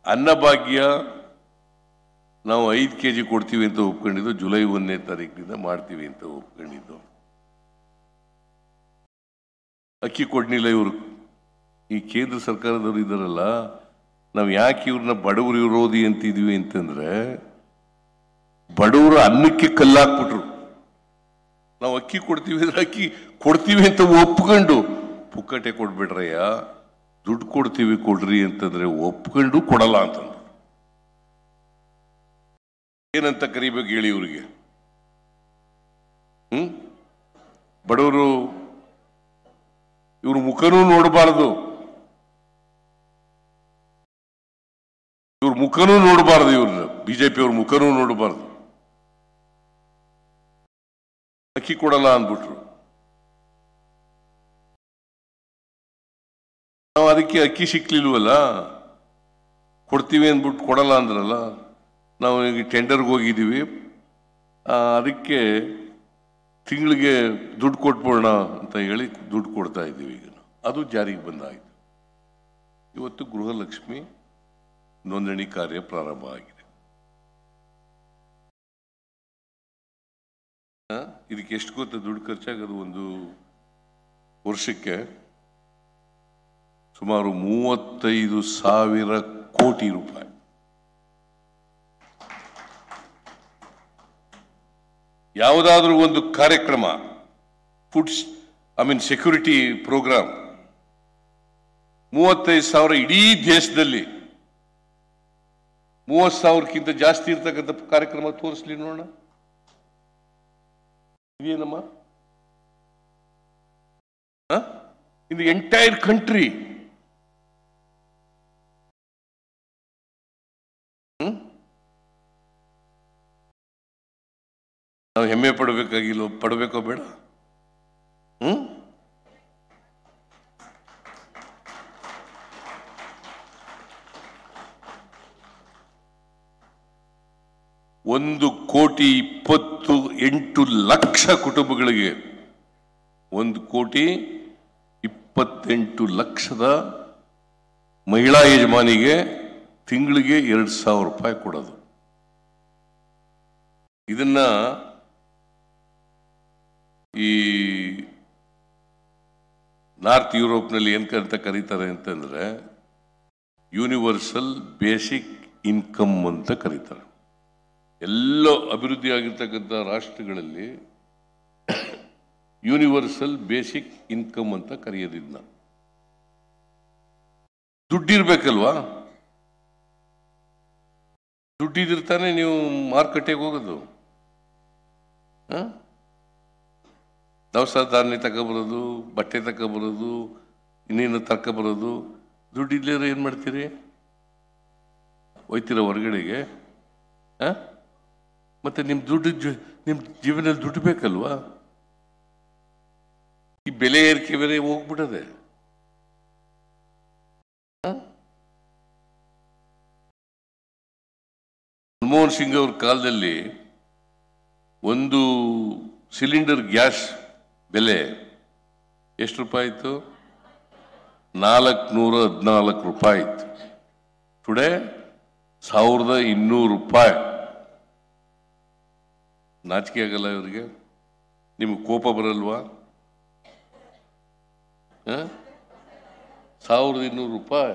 ಅನ್ನಭಾಗ್ಯ ನಾವು ಐದು K G ಕೊಡ್ತೀವಿ ಅಂತ ಒಪ್ಕೊಂಡಿದ್ದು ಜುಲೈ ಒಂದನೇ ತಾರೀಕಿನಿಂದ ಮಾಡ್ತೀವಿ ಅಂತ ಒಪ್ಕೊಂಡಿದ್ದು ಅಕ್ಕಿ ಕೊಡ್ನಿಲ್ಲ ಇವರು ಈ ಕೇಂದ್ರ ಸರ್ಕಾರದವರು ಇದ್ದಾರಲ್ಲ ನಾವು ಯಾಕೆ ಇವ್ರನ್ನ ಬಡವರು ವಿರೋಧಿ ಅಂತಿದ್ವಿ ಅಂತಂದ್ರೆ ಬಡವರು ಅನ್ನಕ್ಕೆ ಕಲ್ಲಾಕ್ಬಿಟ್ರು ನಾವು ಅಕ್ಕಿ ಕೊಡ್ತೀವಿ ಅಂದ್ರೆ ಅಕ್ಕಿ ಕೊಡ್ತೀವಿ ಅಂತ ಒಪ್ಕೊಂಡು ಪುಕ್ಕಟೆ ಕೊಡ್ಬಿಟ್ರಯ್ಯ ದುಡ್ಡು ಕೊಡ್ತೀವಿ ಕೊಡ್ರಿ ಅಂತಂದ್ರೆ ಒಪ್ಕೊಂಡು ಕೊಡಲ್ಲ ಅಂತಂದ್ರು ಏನಂತ ಕರಿಬೇಕು ಹೇಳಿ ಇವ್ರಿಗೆ ಹ್ಮ್ ಬಡವರು ಇವ್ರ ಮುಖನೂ ನೋಡಬಾರದು ಇವ್ರ ಮುಖನೂ ನೋಡಬಾರದು ಇವ್ರನ್ನ ಬಿಜೆಪಿ ಅವ್ರ ಮುಖನೂ ನೋಡಬಾರದು ಅಕ್ಕಿ ಕೊಡಲ್ಲ ಅಂದ್ಬಿಟ್ರು ನಾವು ಅದಕ್ಕೆ ಅಕ್ಕಿ ಸಿಕ್ಲಿಲ್ವಲ್ಲ ಕೊಡ್ತೀವಿ ಅಂದ್ಬಿಟ್ಟು ಕೊಡಲ್ಲ ಅಂದ್ರಲ್ಲ ನಾವು ಈಗ ಟೆಂಡರ್ಗೆ ಹೋಗಿದ್ದೀವಿ ಆ, ಅದಕ್ಕೆ ತಿಂಗಳಿಗೆ ದುಡ್ಡು ಕೊಟ್ಬಿಡೋಣ ಅಂತ ಹೇಳಿ ದುಡ್ಡು ಕೊಡ್ತಾ ಇದ್ದೀವಿ ಈಗ ನಾವು. ಅದು ಜಾರಿಗೆ ಬಂದಾಯಿತು ಇವತ್ತು ಗೃಹಲಕ್ಷ್ಮಿ ನೋಂದಣಿ ಕಾರ್ಯ ಪ್ರಾರಂಭ ಆಗಿದೆ ಆ, ಇದಕ್ಕೆ ಎಷ್ಟು ಗೊತ್ತ ದುಡ್ಡು ಖರ್ಚಾಗೋದು ಒಂದು ವರ್ಷಕ್ಕೆ ಸುಮಾರು ಮೂವತ್ತೈದು ಸಾವಿರ ಕೋಟಿ ರೂಪಾಯಿ ಯಾವುದಾದ್ರೂ ಒಂದು ಕಾರ್ಯಕ್ರಮ foods I mean security program ಮೂವತ್ತೈದು ಸಾವಿರ ಇಡೀ ದೇಶದಲ್ಲಿ ಮೂವತ್ತು ಸಾವಿರಕ್ಕಿಂತ ಜಾಸ್ತಿ ಇರ್ತಕ್ಕಂಥ ಕಾರ್ಯಕ್ರಮ ತೋರಿಸ್ಲಿ ನೋಡೋಣ ಇದೇನಮ್ಮ ಇನ್ ದಿ ಎಂಟೈರ್ ಕಂಟ್ರಿ ನಾವು ಹೆಮ್ಮೆ ಪಡಬೇಕಾಗಿಲ್ಲ ಪಡಬೇಕೋ ಬೇಡ ಹ್ಮ್ ಒಂದು ಕೋಟಿ ಇಪ್ಪತ್ತು ಎಂಟು ಲಕ್ಷ ಕುಟುಂಬಗಳಿಗೆ ಒಂದು ಕೋಟಿ ಇಪ್ಪತ್ತೆಂಟು ಲಕ್ಷದ ಮಹಿಳಾ ಯಜಮಾನಿಗೆ ತಿಂಗಳಿಗೆ ಎರಡು ಸಾವಿರ ರೂಪಾಯಿ ಕೊಡೋದು ಇದನ್ನ ಈ ನಾರ್ತ್ ಯುರೋಪ್ನಲ್ಲಿ ಏನ್ ಅಂತ ಕರೀತಾರೆ ಅಂತಂದ್ರೆ ಯೂನಿವರ್ಸಲ್ ಬೇಸಿಕ್ ಇನ್ಕಮ್ ಅಂತ ಕರೀತಾರೆ ಎಲ್ಲ ಅಭಿವೃದ್ಧಿ ಆಗಿರ್ತಕ್ಕಂಥ ರಾಷ್ಟ್ರಗಳಲ್ಲಿ ಯೂನಿವರ್ಸಲ್ ಬೇಸಿಕ್ ಇನ್ಕಮ್ ಅಂತ ಕರೆಯೋದಿದ್ನ ದುಡ್ಡಿರ್ಬೇಕಲ್ವಾ ದುಡ್ಡಿದಿರ್ತಾನೆ ನೀವು ಮಾರುಕಟ್ಟೆಗೆ ಹೋಗೋದು ಹ? ದವಸ ಧಾನ್ಯ ತಗೊಬರೋದು ಬಟ್ಟೆ ತಗೊಬರೋದು ಇನ್ನೇನು ತಗೊಬರೋದು ದುಡ್ಡಿಲ್ಲದ್ರೆ ಏನು ಮಾಡ್ತೀರಿ ಹೋಯ್ತೀರ ಹೊರಗಡೆಗೆ ಆ? ಮತ್ತೆ ನಿಮ್ಮ ದುಡ್ಡು ಜ- ನಿಮ್ಮ ಜೀವನದಲ್ಲಿ ದುಡ್ಡು ಬೇಕಲ್ವಾ ಈ ಬೆಲೆ ಏರಿಕೆ ಬೇರೆ ಹೋಗ್ಬಿಡದೆ ಆ? ಮನಮೋಹನ್ ಸಿಂಗ್ ಅವ್ರ ಕಾಲದಲ್ಲಿ ಒಂದು ಸಿಲಿಂಡರ್ ಗ್ಯಾಸ್ ಬೆಲೆ ಎಷ್ಟು ರೂಪಾಯಿ ಇತ್ತು ನಾಲ್ಕುನೂರ ಹದಿನಾಲ್ಕು ರೂಪಾಯಿ ಇತ್ತು ಟುಡೇ ಸಾವಿರದ ಇನ್ನೂರು ರೂಪಾಯಿ ನಾಚಿಕೆ ಆಗಲ್ಲ ಇವರಿಗೆ ನಿಮಗೆ ಕೋಪ ಬರಲ್ವಾ ಆ? ಸಾವಿರದ ಇನ್ನೂರು ರೂಪಾಯಿ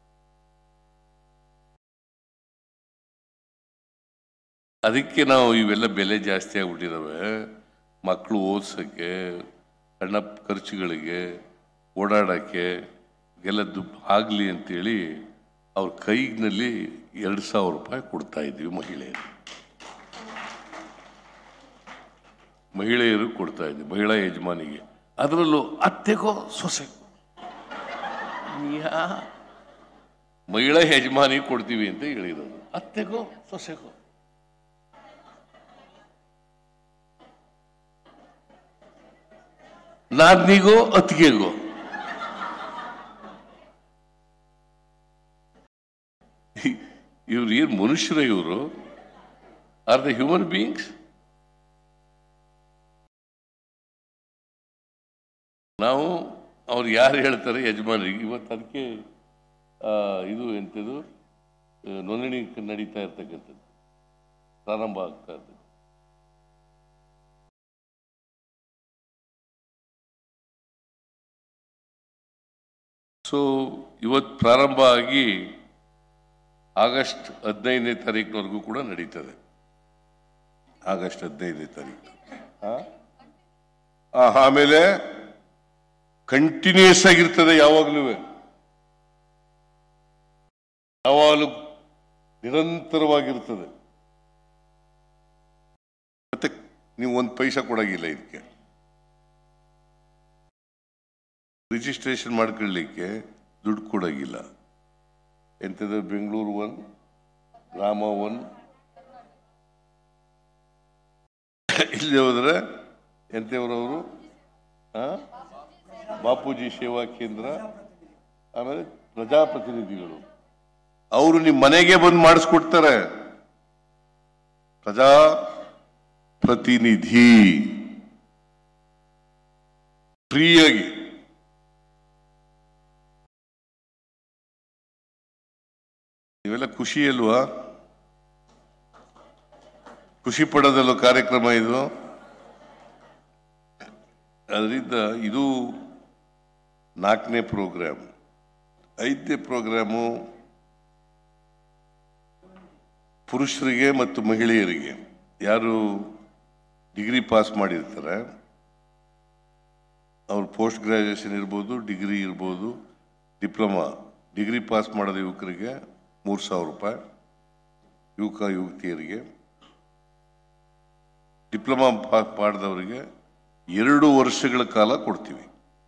ಅದಕ್ಕೆ ನಾವು ಇವೆಲ್ಲ ಬೆಲೆ ಜಾಸ್ತಿ ಆಗ್ಬಿಟ್ಟಿದಾವೆ ಮಕ್ಕಳು ಓದ್ಸೋಕ್ಕೆ ಸಣ್ಣ ಖರ್ಚುಗಳಿಗೆ ಓಡಾಡೋಕ್ಕೆ ಎಲ್ಲ ದುಡ್ಡು ಆಗಲಿ ಅಂತೇಳಿ ಅವ್ರ ಕೈನಲ್ಲಿ ಎರಡು ಸಾವಿರ ರೂಪಾಯಿ ಕೊಡ್ತಾ ಇದ್ವಿ ಮಹಿಳೆಯರು ಮಹಿಳೆಯರು ಕೊಡ್ತಾ ಇದ್ವಿ ಮಹಿಳಾ ಯಜಮಾನಿಗೆ ಅದರಲ್ಲೂ ಅತ್ತೆಗೋ ಸೊಸೆ ಯಾ ಮಹಿಳಾ ಯಜಮಾನಿ ಕೊಡ್ತೀವಿ ಅಂತ ಹೇಳಿರೋದು ಅತ್ತೆಗೋ ಸೊಸೆಗೋ ನಾದ್ನಿಗೋ ಅತ್ತಿಗೆಗೋ ಇವ್ರು ಏನ್ ಮನುಷ್ಯರ ಇವರು ಆರ್ ದ ಹ್ಯೂಮನ್ ಬೀಯಿಂಗ್ಸ್ ನಾವು ಅವ್ರು ಯಾರು ಹೇಳ್ತಾರೆ ಯಜಮಾನರಿಗೆ ಇವತ್ತು ಅದಕ್ಕೆ ಆ, ಇದು ಎಂಥದ್ದು ಆ, ನೋಂದಣಿ ನಡೀತಾ ಇರ್ತಕ್ಕಂಥದ್ದು ಪ್ರಾರಂಭ ಆಗ್ತಾ ಇದೆ ಸೊ ಇವತ್ತು ಪ್ರಾರಂಭ ಆಗಿ ಆಗಸ್ಟ್ ಹದಿನೈದನೇ ತಾರೀಕಿನವರೆಗೂ ಕೂಡ ನಡೀತದೆ ಆಗಸ್ಟ್ ಹದಿನೈದನೇ ತಾರೀಕು ಆ? ಆ, ಆಮೇಲೆ ಕಂಟಿನ್ಯೂಸ್ ಆಗಿರ್ತದೆ ಯಾವಾಗಲೂ ಯಾವಾಗಲೂ ನಿರಂತರವಾಗಿರ್ತದೆ ಮತ್ತೆ ನೀವು ಒಂದು ಪೈಸಾ ಕೊಡಾಗಿಲ್ಲ ಇದಕ್ಕೆ ರಿಜಿಸ್ಟ್ರೇಷನ್ ಮಾಡ್ಕೊಳ್ಳಿಕ್ಕೆ ದುಡ್ಡು ಕೊಡಾಗಿಲ್ಲ ಎಂಥದ್ದು ಬೆಂಗಳೂರು ಒನ್ ರಾಮ ಒನ್ ಇಲ್ಲಿ ಹೋದ್ರೆ ಎಂಥವ್ರವರು ಆ? ಬಾಪೂಜಿ ಸೇವಾ ಕೇಂದ್ರ ಆಮೇಲೆ ಪ್ರಜಾಪ್ರತಿನಿಧಿಗಳು ಅವರು ನಿಮ್ಮ ಮನೆಗೆ ಬಂದು ಮಾಡಿಸ್ಕೊಡ್ತಾರೆ ಪ್ರಜಾ ಪ್ರತಿನಿಧಿ ಫ್ರೀಯಾಗಿ ಇವೆಲ್ಲ ಖುಷಿ ಅಲ್ವಾ ಖುಷಿ ಪಡೋದಲ್ಲ ಕಾರ್ಯಕ್ರಮ ಇದು ಅದರಿಂದ ಇದು ನಾಲ್ಕನೇ ಪ್ರೋಗ್ರಾಮ್ ಐದನೇ ಪ್ರೋಗ್ರಾಮು ಪುರುಷರಿಗೆ ಮತ್ತು ಮಹಿಳೆಯರಿಗೆ ಯಾರು ಡಿಗ್ರಿ ಪಾಸ್ ಮಾಡಿರ್ತಾರೆ ಅವ್ರು ಪೋಸ್ಟ್ ಗ್ರಾಜುಯೇಷನ್ ಇರ್ಬೋದು ಡಿಗ್ರಿ ಇರ್ಬೋದು ಡಿಪ್ಲೊಮಾ ಡಿಗ್ರಿ ಪಾಸ್ ಮಾಡೋದ ಯುವಕರಿಗೆ ಮೂರು ಸಾವಿರ ರೂಪಾಯಿ ಯುವಕ ಯುವತಿಯರಿಗೆ ಡಿಪ್ಲೊಮಾ ಪಾಸ್ ಮಾಡಿದವರಿಗೆ ಎರಡು ವರ್ಷಗಳ ಕಾಲ ಕೊಡ್ತೀವಿ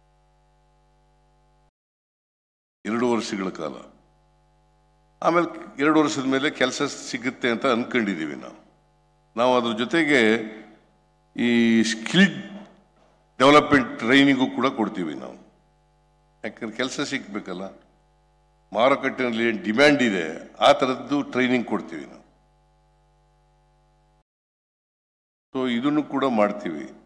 ಎರಡು ವರ್ಷಗಳ ಕಾಲ ಆಮೇಲೆ ಎರಡು ವರ್ಷದ ಮೇಲೆ ಕೆಲಸ ಸಿಗುತ್ತೆ ಅಂತ ಅನ್ಕೊಂಡಿದ್ದೀವಿ ನಾವು ನಾವು ಅದ್ರ ಜೊತೆಗೆ ಈ ಸ್ಕಿಲ್ ಡೆವಲಪ್ಮೆಂಟ್ ಟ್ರೈನಿಂಗು ಕೂಡ ಕೊಡ್ತೀವಿ ನಾವು ಯಾಕಂದ್ರೆ ಕೆಲಸ ಸಿಗ್ಬೇಕಲ್ಲ ಮಾರುಕಟ್ಟೆಯಲ್ಲಿ ಏನು ಡಿಮ್ಯಾಂಡ್ ಇದೆ ಆ ಥರದ್ದು ಟ್ರೈನಿಂಗ್ ಕೊಡ್ತೀವಿ ನಾವು ಸೊ ಇದನ್ನು ಕೂಡ ಮಾಡ್ತೀವಿ